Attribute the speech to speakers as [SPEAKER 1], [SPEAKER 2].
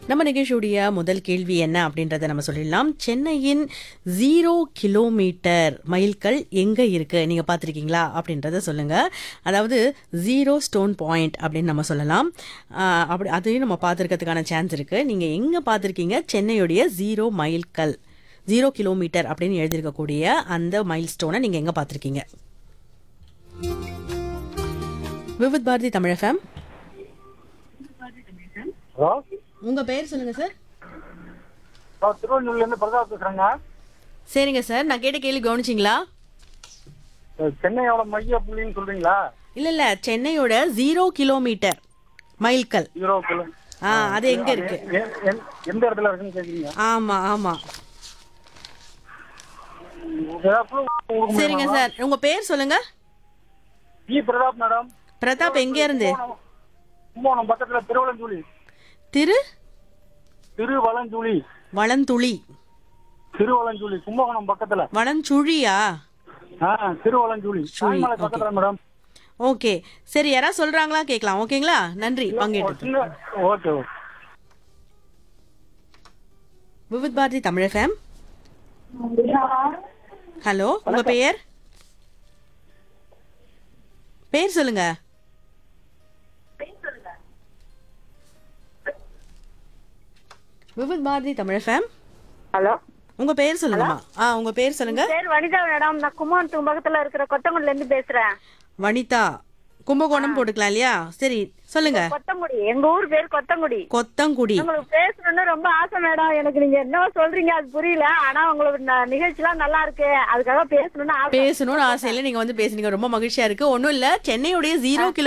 [SPEAKER 1] நம்ம நிகழ்ச்சியுடைய முதல் கேள்வி என்ன அப்படின்றத நம்ம சொல்லிடலாம் சென்னையின் ஜீரோ கிலோமீட்டர் மைல்கள் எங்க இருக்கு நீங்க பார்த்திருக்கீங்களா அப்படின்றத சொல்லுங்க அதாவது ஜீரோ ஸ்டோன் பாயிண்ட் அப்படின்னு நம்ம சொல்லலாம் ஆஹ் அப்படி அதையும் நம்ம பார்த்துருக்கிறதுக்கான சான்ஸ் இருக்கு நீங்க எங்க பார்த்திருக்கீங்க சென்னையுடைய ஜீரோ மைல்கள் ஜீரோ கிலோமீட்டர் அப்படின்னு எழுதியிருக்கக்கூடிய அந்த மைல் ஸ்டோனை நீங்க எங்க பார்த்திருக்கீங்க விவித் பாரதி தமிழ் எஃப்எம்
[SPEAKER 2] ஹலோ
[SPEAKER 1] உங்க பெயர் சொல்லுங்க சார்
[SPEAKER 2] நான் திருவள்ளூர்லேருந்து பிரதாப் பேசுகிறேங்க
[SPEAKER 1] சரிங்க சார் நான் கேட்ட கேள்வி கவனிச்சிங்களா
[SPEAKER 2] சென்னையோட மைய புள்ளின்னு சொல்றீங்களா
[SPEAKER 1] இல்ல இல்ல சென்னையோட ஜீரோ கிலோமீட்டர் மைல்கல்
[SPEAKER 2] ஹீரோ கிலோ
[SPEAKER 1] ஆ அது எங்க இருக்கு
[SPEAKER 2] எ- எ- எந்த இடத்துல இருக்குன்னு கேட்குறீங்க
[SPEAKER 1] ஆமா ஆமா
[SPEAKER 2] ஏதாவது clue கொடுக்க
[SPEAKER 1] சரிங்க
[SPEAKER 2] முடியுமா?
[SPEAKER 1] சார் உங்க பேர் சொல்லுங்க
[SPEAKER 2] வி பிரதாப் மேடம்
[SPEAKER 1] பிரதாப் எங்க இருந்து
[SPEAKER 2] கும்பகோணம் பக்கத்துல திருவலஞ்சூலி
[SPEAKER 1] திரு
[SPEAKER 2] திருவலஞ்சூலி
[SPEAKER 1] வளந்துளி
[SPEAKER 2] திருவலஞ்சூலி கும்பகோணம் பக்கத்துல
[SPEAKER 1] வளஞ்சுழியா
[SPEAKER 2] ஆ திருவலஞ்சூலி தாய்மலை பக்கத்துல மேடம்
[SPEAKER 1] ஓகே சரி யாராவது சொல்றாங்களா கேட்கலாம் ஓகேங்களா நன்றி பங்கேற்று
[SPEAKER 2] சின்ன okay okay
[SPEAKER 1] Vividh Bharati Tamil FM hello உங்க பெயர் பேர் சொல்லுங்க விவித் பாரதி தமிழ் எஃப்எம்
[SPEAKER 3] ஹலோ
[SPEAKER 1] உங்க பேர் சொல்லுங்கம்மா ஆ உங்க பேர் சொல்லுங்க
[SPEAKER 3] பேர் வனிதா மேடம் நான் கும்பகோணத்துக்கு பக்கத்துல இருக்கிற கொத்தங்குடில இருந்து பேசுறேன்
[SPEAKER 1] வனிதா கும்பகோணம் போட்டுக்கலாம் இல்லையா சரி சொல்லுங்க
[SPEAKER 3] கொத்தங்குடி எங்க ஊர் பேர் கொத்தங்குடி
[SPEAKER 1] கொத்தங்குடி
[SPEAKER 3] உங்களுக்கு பேசணும்னு ரொம்ப ஆசை மேடம் எனக்கு நீங்க என்ன சொல்றீங்க அது புரியல ஆனா உங்களுக்கு ந- நிகழ்ச்சிலாம் நல்லா இருக்கு அதுக்காக பேசணும்னு ஆசை
[SPEAKER 1] பேசணும்னு ஆசையில நீங்க வந்து பேசுனீங்க ரொம்ப மகிழ்ச்சியா இருக்கு ஒண்ணும் இல்ல சென்னையுடைய ஜீரோ கிலோ